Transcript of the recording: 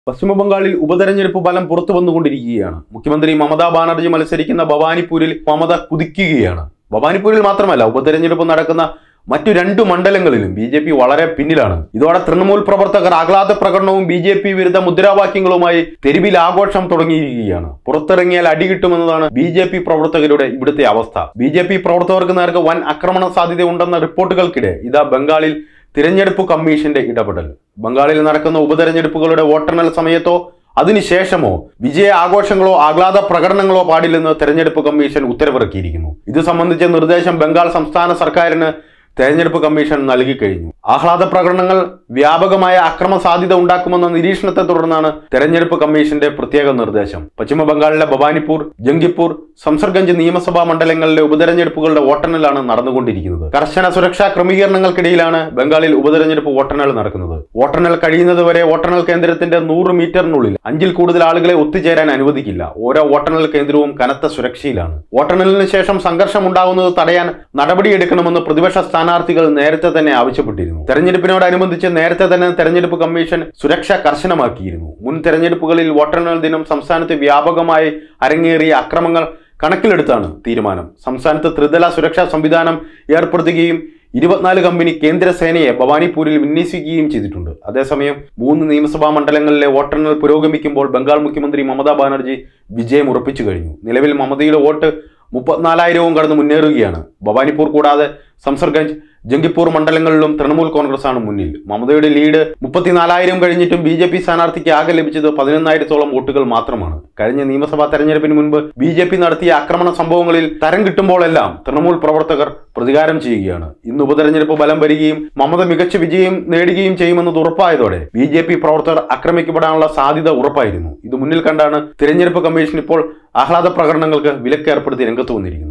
പശ്ചിമ ബംഗാളിൽ ഉപതെരഞ്ഞെടുപ്പ് ഫലം പുറത്തു വന്നുകൊണ്ടിരിക്കുകയാണ് മുഖ്യമന്ത്രി മമതാ ബാനർജി മത്സരിക്കുന്ന ഭവാനിപ്പൂരിൽ മമത കുതിക്കുകയാണ് ഭവാനിപ്പൂരിൽ മാത്രമല്ല ഉപതെരഞ്ഞെടുപ്പ് നടക്കുന്ന മറ്റു രണ്ടു മണ്ഡലങ്ങളിലും ബി ജെ പി വളരെ പിന്നിലാണ് ഇതോടെ തൃണമൂൽ പ്രവർത്തകർ ആഹ്ലാദ പ്രകടനവും ബി ജെ പി വിരുദ്ധ മുദ്രാവാക്യങ്ങളുമായി തെരുവിൽ ആഘോഷം തുടങ്ങിയിരിക്കുകയാണ് പുറത്തിറങ്ങിയാൽ അടി കിട്ടുമെന്നതാണ് ബി ജെ പി പ്രവർത്തകരുടെ ഇവിടുത്തെ അവസ്ഥ ബി ജെ പി പ്രവർത്തകർക്ക് നേർക്ക് വൻ ആക്രമണ സാധ്യതയുണ്ടെന്ന റിപ്പോർട്ടുകൾക്കിടെ ഇതാ ബംഗാളിൽ തിരഞ്ഞെടുപ്പ് കമ്മീഷന്റെ ഇടപെടൽ ബംഗാളിൽ നടക്കുന്ന ഉപതെരഞ്ഞെടുപ്പുകളുടെ വോട്ടെണ്ണൽ സമയത്തോ അതിനുശേഷമോ വിജയ ആഘോഷങ്ങളോ ആഹ്ലാദ പ്രകടനങ്ങളോ പാടില്ലെന്ന് തെരഞ്ഞെടുപ്പ് കമ്മീഷൻ ഉത്തരവിറക്കിയിരിക്കുന്നു ഇത് സംബന്ധിച്ച നിർദ്ദേശം ബംഗാൾ സംസ്ഥാന സർക്കാരിന് തെരഞ്ഞെടുപ്പ് കമ്മീഷൻ നൽകി കഴിഞ്ഞു ആഹ്ലാദ പ്രകടനങ്ങൾ വ്യാപകമായ അക്രമ സാധ്യത ഉണ്ടാക്കുമെന്ന നിരീക്ഷണത്തെ തുടർന്നാണ് തെരഞ്ഞെടുപ്പ് കമ്മീഷന്റെ പ്രത്യേക നിർദ്ദേശം പശ്ചിമ ബംഗാളിലെ ഭവാനിപ്പൂർ ജംഗിപ്പൂർ സംസർഗഞ്ച് നിയമസഭാ മണ്ഡലങ്ങളിലെ ഉപതെരഞ്ഞെടുപ്പുകളുടെ വോട്ടെണ്ണലാണ് നടന്നുകൊണ്ടിരിക്കുന്നത് കർശന സുരക്ഷാ ക്രമീകരണങ്ങൾക്കിടയിലാണ് ബംഗാളിൽ ഉപതെരഞ്ഞെടുപ്പ് വോട്ടെണ്ണൽ നടക്കുന്നത് വോട്ടെണ്ണൽ കഴിയുന്നതുവരെ വോട്ടെണ്ണൽ കേന്ദ്രത്തിന്റെ നൂറ് മീറ്ററിനുള്ളിൽ അഞ്ചിൽ കൂടുതൽ ആളുകളെ ഒത്തുചേരാൻ അനുവദിക്കില്ല ഓരോ വോട്ടെണ്ണൽ കേന്ദ്രവും കനത്ത സുരക്ഷയിലാണ് വോട്ടെണ്ണലിന് ശേഷം സംഘർഷം ഉണ്ടാകുന്നത് തടയാൻ നടപടിയെടുക്കണമെന്ന് പ്രതിപക്ഷ സ്ഥാനാർത്ഥികൾ നേരത്തെ തന്നെ ആവശ്യപ്പെട്ടിരുന്നു തെരഞ്ഞെടുപ്പിനോടനുബന്ധിച്ച് നേരത്തെ തന്നെ തെരഞ്ഞെടുപ്പ് കമ്മീഷൻ സുരക്ഷ കർശനമാക്കിയിരുന്നു മുൻ തെരഞ്ഞെടുപ്പുകളിൽ വോട്ടെണ്ണൽ ദിനം സംസ്ഥാനത്ത് വ്യാപകമായി അരങ്ങേറിയ അക്രമങ്ങൾ കണക്കിലെടുത്താണ് തീരുമാനം സംസ്ഥാനത്ത് ത്രിതല സുരക്ഷാ സംവിധാനം ഏർപ്പെടുത്തുകയും ഇരുപത്തിനാല് കമ്പനി കേന്ദ്ര സേനയെ ഭവാനിപ്പൂരിൽ വിന്യസിക്കുകയും ചെയ്തിട്ടുണ്ട് അതേസമയം മൂന്ന് നിയമസഭാ മണ്ഡലങ്ങളിലെ വോട്ടെണ്ണൽ പുരോഗമിക്കുമ്പോൾ ബംഗാൾ മുഖ്യമന്ത്രി മമതാ ബാനർജി വിജയം ഉറപ്പിച്ചു കഴിഞ്ഞു നിലവിൽ മമതയുടെ വോട്ട് മുപ്പത്തിനാലായിരവും കടന്ന് മുന്നേറുകയാണ് ഭവാനിപ്പൂർ കൂടാതെ സംസർഗഞ്ച് ജംഗിപ്പൂർ മണ്ഡലങ്ങളിലും തൃണമൂൽ കോൺഗ്രസ് ആണ് മുന്നിൽ മമതയുടെ ലീഡ് മുപ്പത്തിനാലായിരം കഴിഞ്ഞിട്ടും ബി ജെ പി സ്ഥാനാർത്ഥിക്ക് ആകെ ലഭിച്ചത് പതിനൊന്നായിരത്തോളം വോട്ടുകൾ മാത്രമാണ് കഴിഞ്ഞ നിയമസഭാ തെരഞ്ഞെടുപ്പിന് മുൻപ് ബി ജെ പി നടത്തിയ ആക്രമണ സംഭവങ്ങളിൽ തരം കിട്ടുമ്പോഴെല്ലാം തൃണമൂൽ പ്രവർത്തകർ പ്രതികാരം ചെയ്യുകയാണ് ഇന്ന് ഉപതെരഞ്ഞെടുപ്പ് ഫലം വരികയും മമത മികച്ച വിജയം നേടുകയും ചെയ്യുമെന്നത് ഉറപ്പായതോടെ ബി ജെ പി പ്രവർത്തകർ ആക്രമിക്കപ്പെടാനുള്ള സാധ്യത ഉറപ്പായിരുന്നു ഇത് മുന്നിൽ കണ്ടാണ് തിരഞ്ഞെടുപ്പ് കമ്മീഷൻ ഇപ്പോൾ ആഹ്ലാദ പ്രകടനങ്ങൾക്ക് വിലക്ക് ഏർപ്പെടുത്തി രംഗത്ത് വന്നിരിക്കുന്നത്